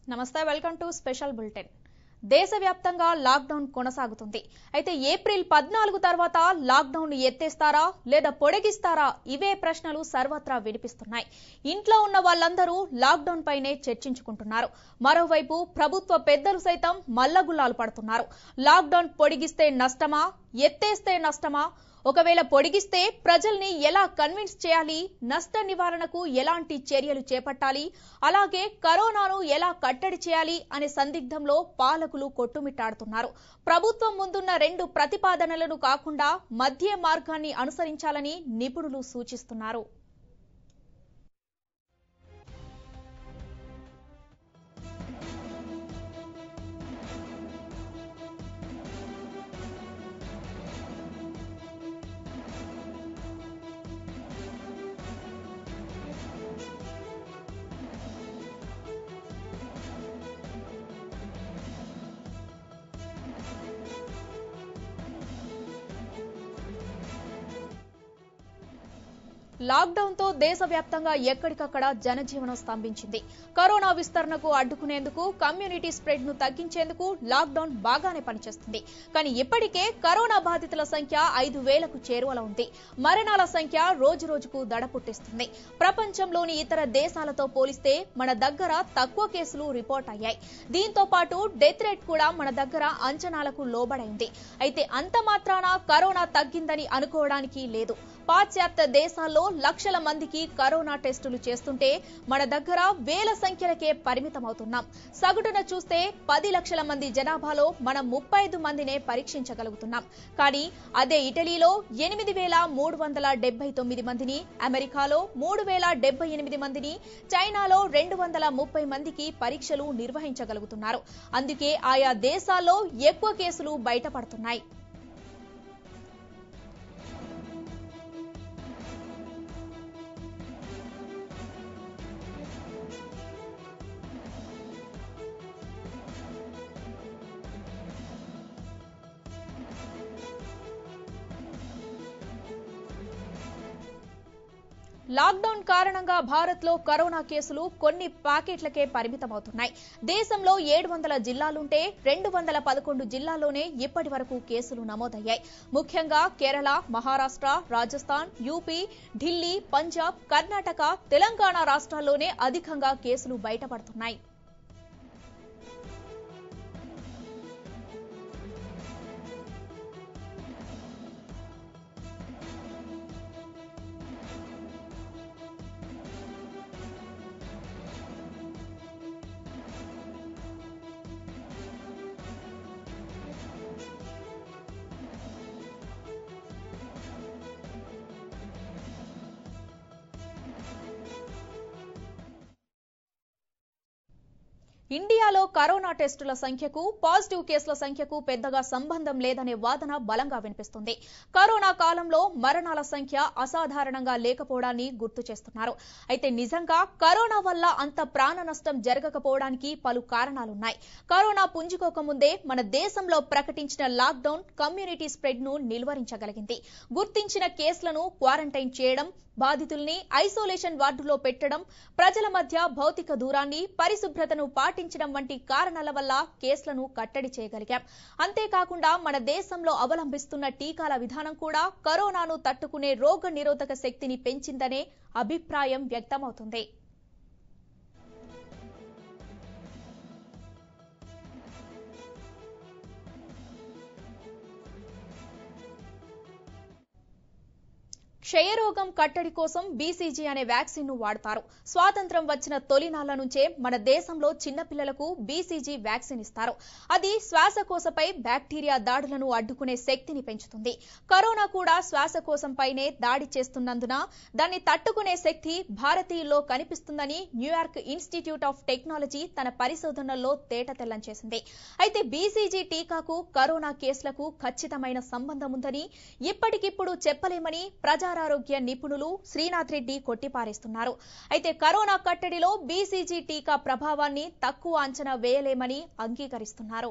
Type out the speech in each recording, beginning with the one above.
నమస్తే welcome to special bulletin దేశవ్యాప్తంగా lockdown కొనసాగుతుంది అయితే ఏప్రిల్ పద్నాలుగు తర్వాత లాక్డౌన్ ఎత్తేస్తారా లేదా పొడిగిస్తారా ఇవే ప్రశ్నలు సర్వత్రా వినిపిస్తున్నాయి ఇంట్లో ఉన్న వాళ్ళందరూ లాక్డౌన్ పైనే చర్చించుకుంటున్నారు మరోవైపు ప్రభుత్వ పెద్దలు సైతం మల్లగుల్లాలు పడుతున్నారు లాక్డౌన్ పొడిగిస్తే నష్టమా ఎత్తేస్తే నష్టమా ఒకవేళ పొడిగిస్తే ప్రజల్ని ఎలా కన్విన్స్ చేయాలి నష్ట నివారణకు ఎలాంటి చర్యలు చేపట్టాలి అలాగే కరోనాను ఎలా కట్టడి చేయాలి అనే సందిగ్ధంలో పాలకులు కొట్టుమిట్టాడుతున్నారు ప్రభుత్వం ముందున్న రెండు ప్రతిపాదనలను కాకుండా మధ్య మార్గాన్ని అనుసరించాలని నిపుణులు సూచిస్తున్నారు లాక్డౌన్ తో దేశవ్యాప్తంగా ఎక్కడికక్కడ జనజీవనం స్తంభించింది కరోనా విస్తరణకు అడ్డుకునేందుకు కమ్యూనిటీ స్ప్రెడ్ ను తగ్గించేందుకు లాక్డౌన్ బాగానే పనిచేస్తుంది కానీ ఇప్పటికే కరోనా బాధితుల సంఖ్య ఐదు వేలకు చేరువలో ఉంది మరణాల సంఖ్య రోజు రోజుకు దడ పుట్టిస్తుంది ప్రపంచంలోని ఇతర దేశాలతో పోలిస్తే మన దగ్గర తక్కువ కేసులు రిపోర్ట్ అయ్యాయి దీంతో పాటు డెత్ రేట్ కూడా మన దగ్గర అంచనాలకు లోబడైంది అయితే అంత మాత్రాన కరోనా తగ్గిందని అనుకోవడానికి లేదు పాశ్చాత్య దేశాల్లో లక్షల మందికి కరోనా టెస్టులు చేస్తుంటే మన దగ్గర వేల సంఖ్యలకే పరిమితమవుతున్నాం సగటున చూస్తే పది లక్షల మంది జనాభాలో మనం ముప్పై ఐదు మందినే పరీక్షించగలుగుతున్నాం కానీ అదే ఇటలీలో ఎనిమిది వేల మూడు వందల డెబ్బై తొమ్మిది మందిని అమెరికాలో మూడు వేల డెబ్బై ఎనిమిది మందిని చైనాలో రెండు వందల ముప్పై మందికి పరీక్షలు నిర్వహించగలుగుతున్నారు అందుకే ఆయా దేశాల్లో ఎక్కువ కేసులు బయటపడుతున్నాయి లాక్డౌన్ కారణంగా భారత్ లో కరోనా కేసులు కొన్ని ప్యాకెట్లకే పరిమితమవుతున్నాయి దేశంలో ఏడు వందల జిల్లాలుంటే రెండు వందల పదకొండు జిల్లాల్లోనే ఇప్పటి వరకు కేసులు నమోదయ్యాయి ముఖ్యంగా కేరళ మహారాష్ట్ర రాజస్థాన్ యూపీ ఢిల్లీ పంజాబ్ కర్ణాటక తెలంగాణ రాష్ట్రాల్లోనే అధికంగా కేసులు బయటపడుతున్నాయి ఇండియాలో కరోనా టెస్టుల సంఖ్యకు పాజిటివ్ కేసుల సంఖ్యకు పెద్దగా సంబంధం లేదనే వాదన బలంగా వినిపిస్తుంది కరోనా కాలంలో మరణాల సంఖ్య అసాధారణంగా లేకపోవడాన్ని గుర్తు చేస్తున్నారు అయితే నిజంగా కరోనా వల్ల అంత ప్రాణ నష్టం జరగకపోవడానికి పలు కారణాలున్నాయి కరోనా పుంజుకోకముందే మన దేశంలో ప్రకటించిన లాక్డౌన్ కమ్యూనిటీ స్ప్రెడ్ ను నిలువరించగలిగింది గుర్తించిన కేసులను క్వారంటైన్ చేయడం బాధితుల్ని ఐసోలేషన్ వార్డులో పెట్టడం ప్రజల మధ్య భౌతిక దూరాన్ని పరిశుభ్రతను పాటించడం వంటి కారణాల వల్ల కేసులను కట్టడి చేయగలిగాం అంతేకాకుండా మన దేశంలో అవలంబిస్తున్న టీకాల విధానం కూడా కరోనాను తట్టుకునే రోగ నిరోధక శక్తిని పెంచిందనే అభిప్రాయం వ్యక్తమవుతుంది క్షయరోగం కట్టడి కోసం బీసీజీ అనే వ్యాక్సిన్ ను వాడతారు స్వాతంత్రం వచ్చిన తొలినాళ్ల నుంచే మన దేశంలో చిన్నపిల్లలకు బీసీజీ వ్యాక్సిన్ ఇస్తారు అది శ్వాసకోశపై బ్యాక్టీరియా దాడులను అడ్డుకునే శక్తిని పెంచుతుంది కరోనా కూడా శ్వాసకోశంపైనే దాడి చేస్తున్నందున దాన్ని తట్టుకునే శక్తి భారతీయుల్లో కనిపిస్తుందని న్యూయార్క్ ఇన్స్టిట్యూట్ ఆఫ్ టెక్నాలజీ తన పరిశోధనల్లో తేటతెల్లం చేసింది అయితే బీసీజీ టీకాకు కరోనా కేసులకు ఖచ్చితమైన సంబంధం ఉందని ఇప్పటికిప్పుడు చెప్పలేమని ప్రజా ప్రజారోగ్య నిపుణులు శ్రీనాథ్ రెడ్డి కొట్టిపారేస్తున్నారు అయితే కరోనా కట్టడిలో బీసీజీ టీకా ప్రభావాన్ని తక్కువ అంచనా వేయలేమని అంగీకరిస్తున్నారు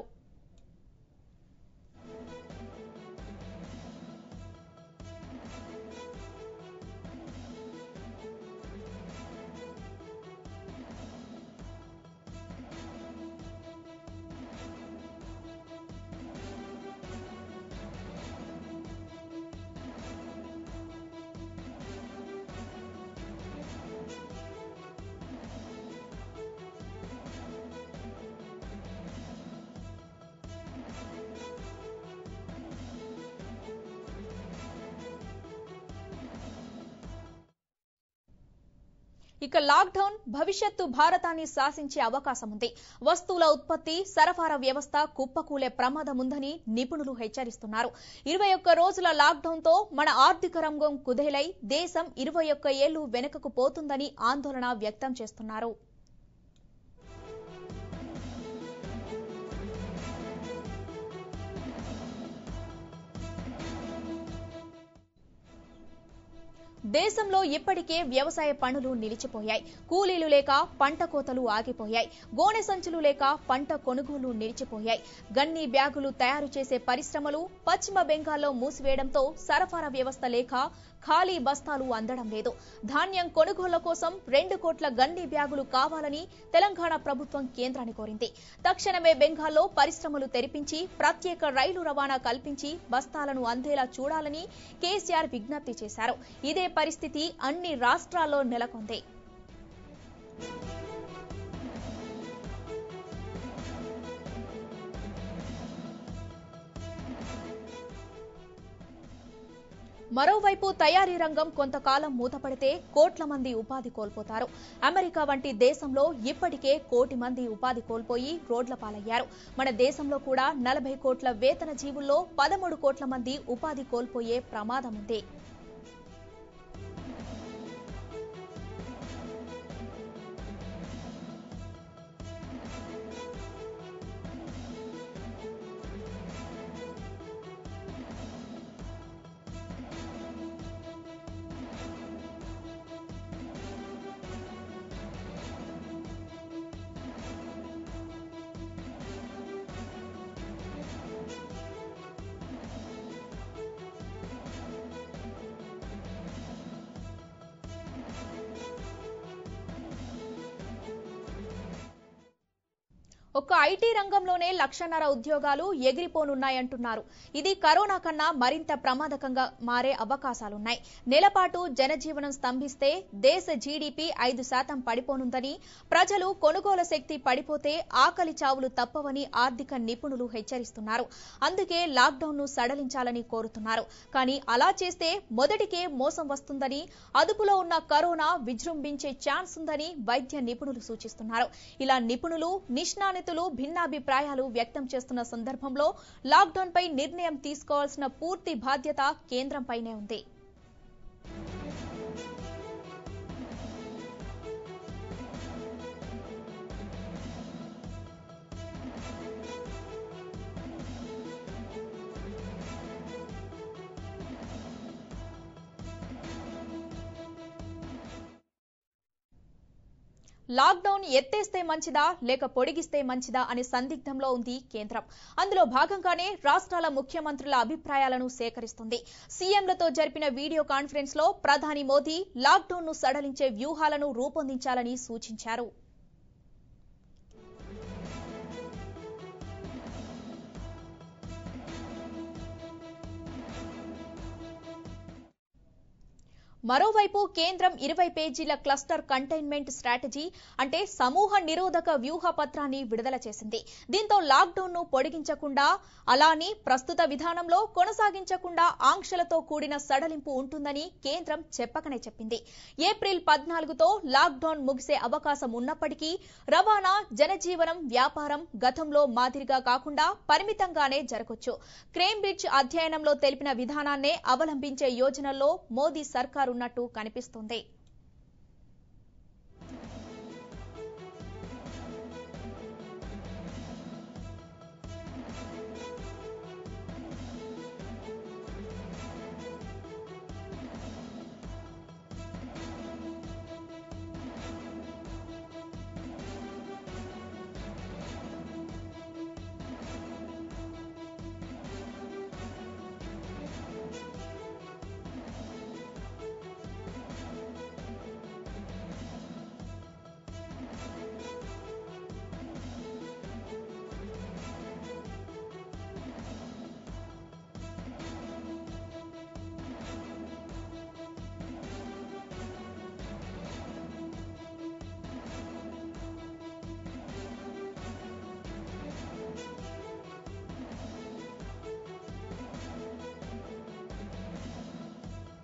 ఇక లాక్డౌన్ భవిష్యత్తు భారతాన్ని శాసించే అవకాశం ఉంది వస్తువుల ఉత్పత్తి సరఫరా వ్యవస్థ కుప్పకూలే ప్రమాదం ఉందని నిపుణులు హెచ్చరిస్తున్నారు ఇరవై ఒక్క రోజుల లాక్డౌన్ తో మన ఆర్థిక రంగం కుదేలై దేశం ఇరవై ఒక్క ఏళ్లు వెనుకకు పోతుందని ఆందోళన వ్యక్తం చేస్తున్నారు దేశంలో ఇప్పటికే వ్యవసాయ పనులు నిలిచిపోయాయి కూలీలు లేక పంట కోతలు ఆగిపోయాయి గోనె సంచులు లేక పంట కొనుగోలు నిలిచిపోయాయి గన్ని బ్యాగులు తయారు చేసే పరిశ్రమలు పశ్చిమ బెంగాల్లో మూసివేయడంతో సరఫరా వ్యవస్థ లేక ఖాళీ బస్తాలు అందడం లేదు ధాన్యం కొనుగోళ్ల కోసం రెండు కోట్ల గన్ని బ్యాగులు కావాలని తెలంగాణ ప్రభుత్వం కేంద్రాన్ని కోరింది తక్షణమే బెంగాల్లో పరిశ్రమలు తెరిపించి ప్రత్యేక రైలు రవాణా కల్పించి బస్తాలను అందేలా చూడాలని కేసీఆర్ విజ్ఞప్తి చేశారు ఇదే పరిస్థితి అన్ని రాష్ట్రాల్లో నెలకొంది మరోవైపు తయారీ రంగం కొంతకాలం మూతపడితే కోట్ల మంది ఉపాధి కోల్పోతారు అమెరికా వంటి దేశంలో ఇప్పటికే కోటి మంది ఉపాధి కోల్పోయి రోడ్ల పాలయ్యారు మన దేశంలో కూడా నలభై కోట్ల వేతన జీవుల్లో పదమూడు కోట్ల మంది ఉపాధి కోల్పోయే ప్రమాదం ఉంది ఒక్క ఐటీ రంగంలోనే లక్షన్నర ఉద్యోగాలు ఎగిరిపోనున్నాయంటున్నారు ఇది కరోనా కన్నా మరింత ప్రమాదకంగా మారే అవకాశాలున్నాయి నెలపాటు జనజీవనం స్తంభిస్తే దేశ జీడీపీ ఐదు శాతం పడిపోనుందని ప్రజలు కొనుగోలు శక్తి పడిపోతే ఆకలి చావులు తప్పవని ఆర్థిక నిపుణులు హెచ్చరిస్తున్నారు అందుకే లాక్డౌన్ ను సడలించాలని కోరుతున్నారు కానీ అలా చేస్తే మొదటికే మోసం వస్తుందని అదుపులో ఉన్న కరోనా విజృంభించే ఛాన్స్ ఉందని వైద్య నిపుణులు సూచిస్తున్నారు ఇలా నిపుణులు నిష్ణానితులు భిన్నాభిప్రాయాలు వ్యక్తం చేస్తున్న సందర్భంలో లాక్డౌన్ పై నిర్ణయం తీసుకోవాల్సిన పూర్తి బాధ్యత కేంద్రంపైనే ఉంది లాక్డౌన్ ఎత్తేస్తే మంచిదా లేక పొడిగిస్తే మంచిదా అనే సందిగ్ధంలో ఉంది కేంద్రం అందులో భాగంగానే రాష్ట్రాల ముఖ్యమంత్రుల అభిప్రాయాలను సేకరిస్తుంది సీఎంలతో జరిపిన వీడియో కాన్ఫరెన్స్ లో ప్రధాని మోదీ లాక్డౌన్ ను సడలించే వ్యూహాలను రూపొందించాలని సూచించారు మరోవైపు కేంద్రం ఇరవై పేజీల క్లస్టర్ కంటైన్మెంట్ స్ట్రాటజీ అంటే సమూహ నిరోధక వ్యూహ పత్రాన్ని విడుదల చేసింది దీంతో లాక్డౌన్ ను పొడిగించకుండా అలాని ప్రస్తుత విధానంలో కొనసాగించకుండా ఆంక్షలతో కూడిన సడలింపు ఉంటుందని కేంద్రం చెప్పకనే చెప్పింది ఏప్రిల్ పద్నాలుగుతో లాక్డౌన్ ముగిసే అవకాశం ఉన్నప్పటికీ రవాణా జనజీవనం వ్యాపారం గతంలో మాదిరిగా కాకుండా పరిమితంగానే జరగొచ్చు క్రేంబ్రిడ్జ్ అధ్యయనంలో తెలిపిన విధానాన్నే అవలంబించే యోజనల్లో మోదీ సర్కార్ ఉన్నట్టు కనిపిస్తోంది